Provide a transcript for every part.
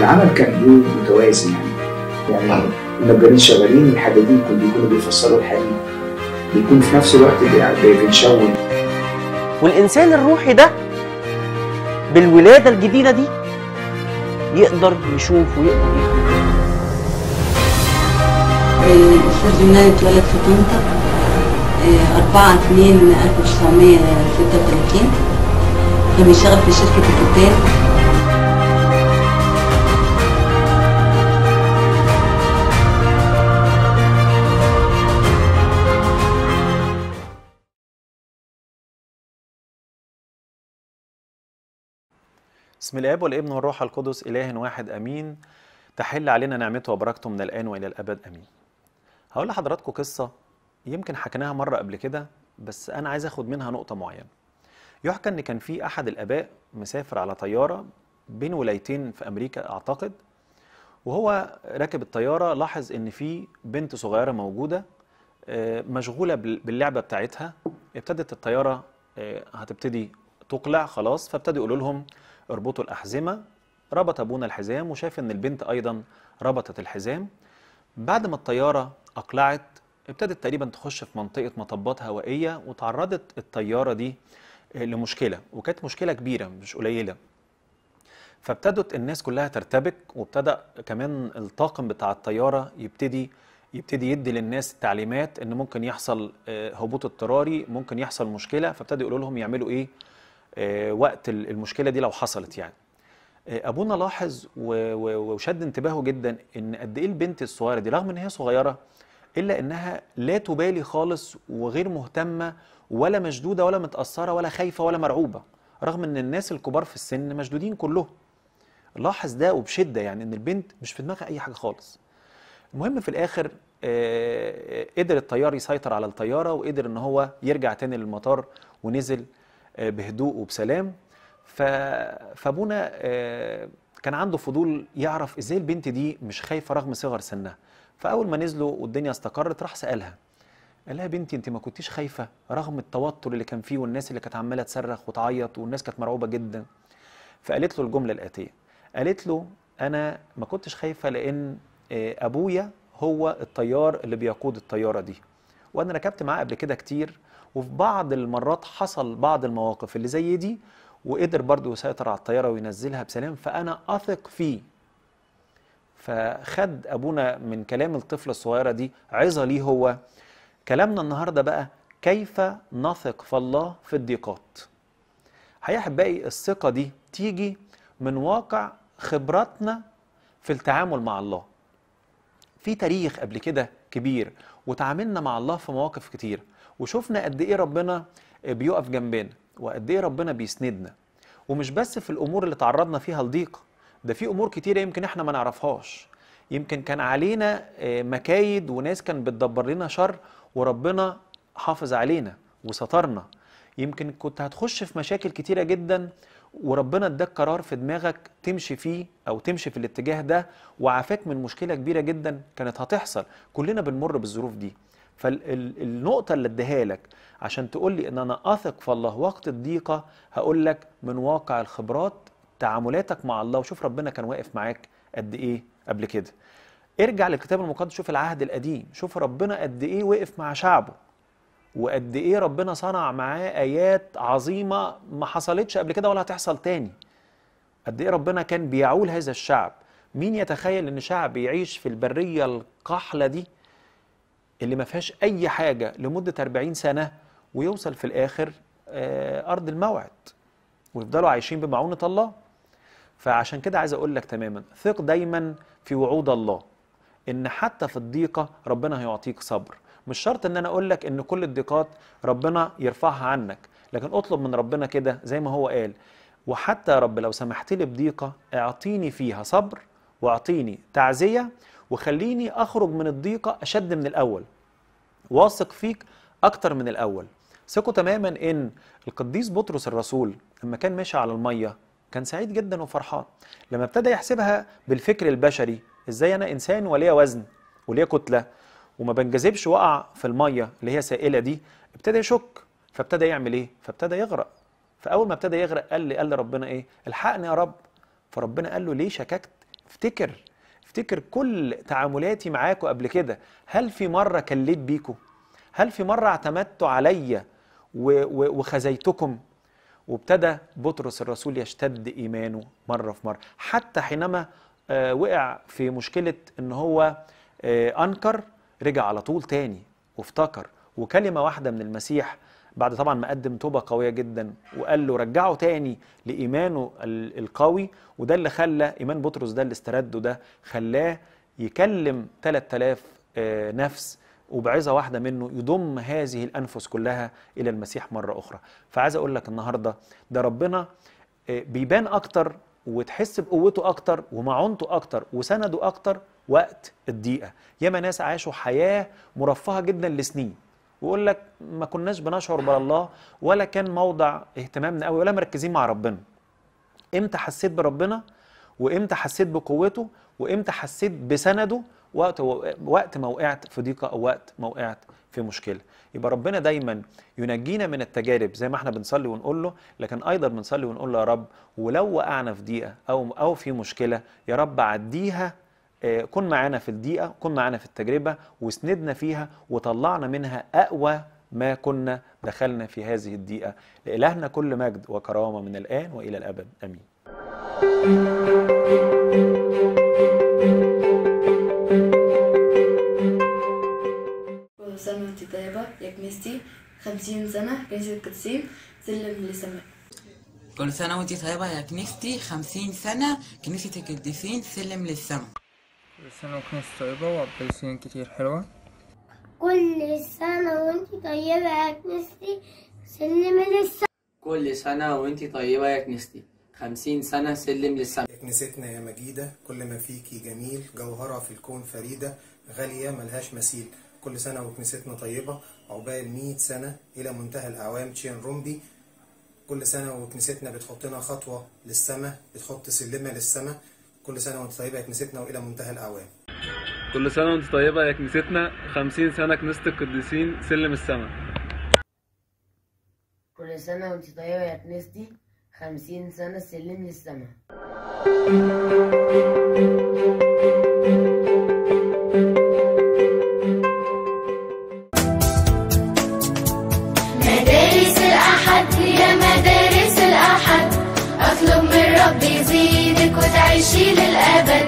العمل كان له متوازن يعني يعني النجارين شغالين الحدادين كانوا بيكونوا بيفسروا الحديد بيكون في نفس الوقت بي- بنشون والإنسان الروحي ده بالولادة الجديدة دي يقدر يشوف ويقدر يفهم الأستاذ يونان اتولد في طنطا آه، 4 2 1936 كان بيشتغل في شركة الكتان بسم الاب والابن والروح القدس اله واحد امين تحل علينا نعمته وبركته من الان والى الابد امين هقول لحضراتكم قصه يمكن حكيناها مره قبل كده بس انا عايز اخد منها نقطه معينه يحكى ان كان في احد الاباء مسافر على طياره بين ولايتين في امريكا اعتقد وهو راكب الطياره لاحظ ان في بنت صغيره موجوده آه، مشغوله بال- باللعبه بتاعتها ابتدت الطياره آه، هتبتدي تقلع خلاص فابتدوا يقولوا لهم اربطوا الاحزمه ربط ابونا الحزام وشاف ان البنت ايضا ربطت الحزام بعد ما الطياره اقلعت ابتدت تقريبا تخش في منطقه مطبات هوائيه وتعرضت الطياره دي آه، لمشكله وكانت مشكله كبيره مش قليله فابتدت الناس كلها ترتبك وابتدى كمان الطاقم بتاع الطياره يبتدي يبتدي يدي للناس تعليمات ان ممكن يحصل آه، هبوط اضطراري ممكن يحصل مشكله فابتدى يقولوا لهم يعملوا ايه آه، وقت ال- المشكله دي لو حصلت يعني آه، ابونا لاحظ و- و- وشد انتباهه جدا ان قد ايه البنت الصغيره دي رغم ان هي صغيره الا انها لا تبالي خالص وغير مهتمه ولا مشدوده ولا متاثره ولا خايفه ولا مرعوبه رغم ان الناس الكبار في السن مشدودين كلهم لاحظ ده وبشده يعني ان البنت مش في دماغها اي حاجه خالص المهم في الاخر آه، قدر الطيار يسيطر على الطياره وقدر ان هو يرجع تاني للمطار ونزل آه، بهدوء وبسلام ف- فابونا آه، كان عنده فضول يعرف ازاي البنت دي مش خايفه رغم صغر سنها فاول ما نزلوا والدنيا استقرت راح سالها قال لها يا بنتي انت ما كنتيش خايفه رغم التوتر اللي كان فيه والناس اللي كانت عماله تصرخ وتعيط والناس كانت مرعوبه جدا فقالت له الجمله الاتيه قالت له انا ما كنتش خايفه لان آه، ابويا هو الطيار اللي بيقود الطياره دي وانا ركبت معاه قبل كده كتير وفي بعض المرات حصل بعض المواقف اللي زي دي وقدر برضه يسيطر على الطياره وينزلها بسلام فانا اثق فيه فخد ابونا من كلام الطفله الصغيره دي عظه ليه هو كلامنا النهارده بقى كيف نثق في الله في الضيقات هيا احبائي الثقه دي تيجي من واقع خبراتنا في التعامل مع الله في تاريخ قبل كده كبير وتعاملنا مع الله في مواقف كتير وشفنا قد ايه ربنا بيقف جنبنا وقد ايه ربنا بيسندنا ومش بس في الامور اللي تعرضنا فيها لضيق ده في امور كتيره يمكن احنا ما نعرفهاش يمكن كان علينا آه، مكايد وناس كان بتدبر لنا شر وربنا حافظ علينا وسترنا يمكن كنت هتخش في مشاكل كتيره جدا وربنا اداك قرار في دماغك تمشي فيه او تمشي في الاتجاه ده وعافاك من مشكله كبيره جدا كانت هتحصل كلنا بنمر بالظروف دي فالنقطه اللي اديها لك عشان تقول لي ان انا اثق في الله وقت الضيقه هقول لك من واقع الخبرات تعاملاتك مع الله وشوف ربنا كان واقف معاك قد ايه قبل كده ارجع للكتاب المقدس شوف العهد القديم شوف ربنا قد ايه وقف مع شعبه وقد ايه ربنا صنع معاه ايات عظيمه ما حصلتش قبل كده ولا هتحصل تاني قد ايه ربنا كان بيعول هذا الشعب مين يتخيل ان شعب يعيش في البريه القحله دي اللي ما فيهاش اي حاجه لمده 40 سنه ويوصل في الاخر آه، ارض الموعد ويفضلوا عايشين بمعونه الله فعشان كده عايز اقول لك تماما ثق دايما في وعود الله ان حتى في الضيقه ربنا هيعطيك صبر مش شرط ان انا اقول لك ان كل الضيقات ربنا يرفعها عنك لكن اطلب من ربنا كده زي ما هو قال وحتى يا رب لو سمحت لي بضيقه اعطيني فيها صبر واعطيني تعزيه وخليني اخرج من الضيقه اشد من الاول واثق فيك اكتر من الاول ثقوا تماما ان القديس بطرس الرسول لما كان ماشي على الميه كان سعيد جدا وفرحان لما ابتدى يحسبها بالفكر البشري ازاي انا انسان وليا وزن وليا كتله وما بنجذبش وقع في الميه اللي هي سائله دي ابتدى يشك فابتدى يعمل ايه فابتدى يغرق فاول ما ابتدى يغرق قال لي قال لربنا ايه الحقني يا رب فربنا قال له ليه شككت افتكر افتكر كل تعاملاتي معاكم قبل كده هل في مرة كليت بيكم هل في مرة اعتمدتوا عليا و- و- وخزيتكم وابتدى بطرس الرسول يشتد ايمانه مره في مره حتى حينما آه، وقع في مشكله ان هو آه، انكر رجع على طول تاني وافتكر وكلمه واحده من المسيح بعد طبعا ما قدم توبه قويه جدا وقال له رجعه تاني لايمانه ال- القوي وده اللي خلى ايمان بطرس ده اللي استرده ده خلاه يكلم 3000 آه، نفس وبعظة واحدة منه يضم هذه الأنفس كلها إلى المسيح مرة أخرى فعايز أقول لك النهاردة ده ربنا آه، بيبان أكتر وتحس بقوته أكتر ومعونته أكتر وسنده أكتر وقت الضيقة ياما ناس عاشوا حياة مرفهة جدا لسنين ويقول لك ما كناش بنشعر بالله ولا كان موضع اهتمامنا قوي ولا مركزين مع ربنا امتى حسيت بربنا وامتى حسيت بقوته وامتى حسيت بسنده وقت وقت ما وقعت في ضيقه او وقت ما وقعت في مشكله يبقى ربنا دايما ينجينا من التجارب زي ما احنا بنصلي ونقول له لكن ايضا بنصلي ونقول له يا رب ولو وقعنا في ضيقه او او في مشكله يا رب عديها آه، كن معانا في الضيقه كن معانا في التجربه واسندنا فيها وطلعنا منها اقوى ما كنا دخلنا في هذه الضيقه لالهنا كل مجد وكرامه من الان والى الابد امين كل سنة وانت طيبة يا كنيستي خمسين سنة كنيسة القديسين سلم لسماء كل سنة وانتي طيبة يا كنيستي خمسين سنة كنيسة القديسين سلم للسما كل سنة وكنيسة طيبة وعقبال سنين كتير حلوة كل سنة وانت طيبة يا كنيستي سلم للسما كل سنة وانتي طيبة يا كنيستي خمسين سنة سلم للسما كنيستنا يا مجيدة كل ما فيكي جميل جوهرة في الكون فريدة غالية ملهاش مثيل كل سنة وكنيستنا طيبة عقبال مئة سنة إلى منتهى الأعوام تشين رومبي كل سنة وكنيستنا بتحطنا خطوة للسماء بتحط سلمة للسماء كل سنة وانت طيبة يا كنيستنا وإلى منتهى الأعوام كل سنة وانت طيبة يا كنيستنا خمسين سنة كنيسة القديسين سلم السما كل سنة وانت طيبة يا كنيستي خمسين سنة سلم للسما مدارس الأحد يا مدارس الأحد أطلب من ربي يزيدك وتعيشي للأبد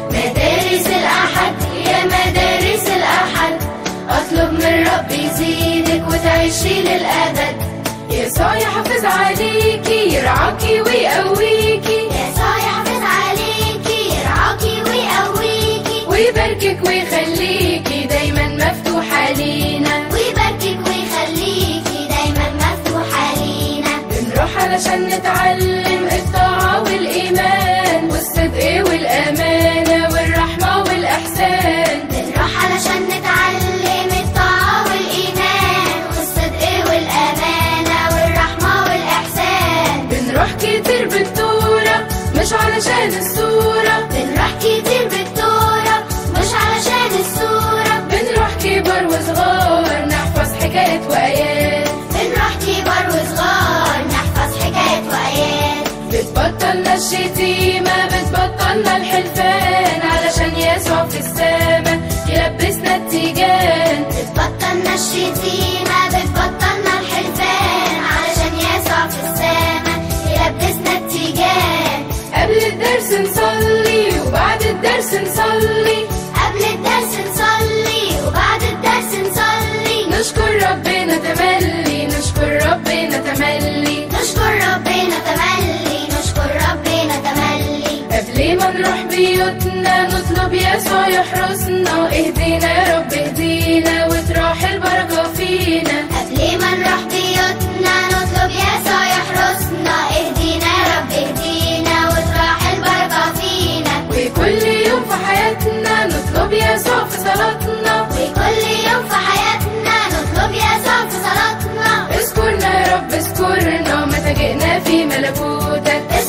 مدارس الأحد يا مدارس الأحد أطلب من ربي يزيدك وتعيشي للأبد يسوع يحافظ عليكي يرعاكي ويقويكي يسوع يحافظ عليكي يرعاكي ويقويكي ويباركك ويخليكي دايما مفتوحة لينا ويباركك ويخليكي دايما مفتوحة لينا بنروح علشان نتعلم الطاعة والإيمان والصدق والأمانة والرحمة والإحسان بنروح علشان نتعلم الطاعة والإيمان والصدق والأمانة والرحمة والإحسان بنروح كتير بالدورة مش علشان الصورة بنروح كتير بالدورة مش علشان الصورة بنروح كبار وصغار نحفظ حكايات وآيات بنروح كبار وصغار نحفظ حكايات وآيات بتبطلنا الشتيمة بتبطلنا الحلفان علشان يسوع في السما يلبسنا التيجان بتبطلنا الشتيمة بتبطلنا الحلفان علشان يسوع في السما يلبسنا التيجان قبل الدرس نصلي وبعد الدرس نصلي قبل الدرس نصلي وبعد الدرس نصلي نشكر ربنا تملي نشكر ربنا تملي نشكر ربنا تملي نشكر ربنا تملي قبل ما نروح بيوتنا نطلب يسوع يحرسنا اهدينا يا رب اهدينا وتروح البركة فينا قبل ما نروح بيوتنا نطلب يسوع يحرسنا اهدينا يا رب اهدينا وتروح البركة فينا وكل يوم في حياتنا نطلب يسوع في صلاتنا وكل يوم في حياتنا نطلب يسوع في صلاتنا اذكرنا يا رب اذكرنا متى جئنا في ملكوتك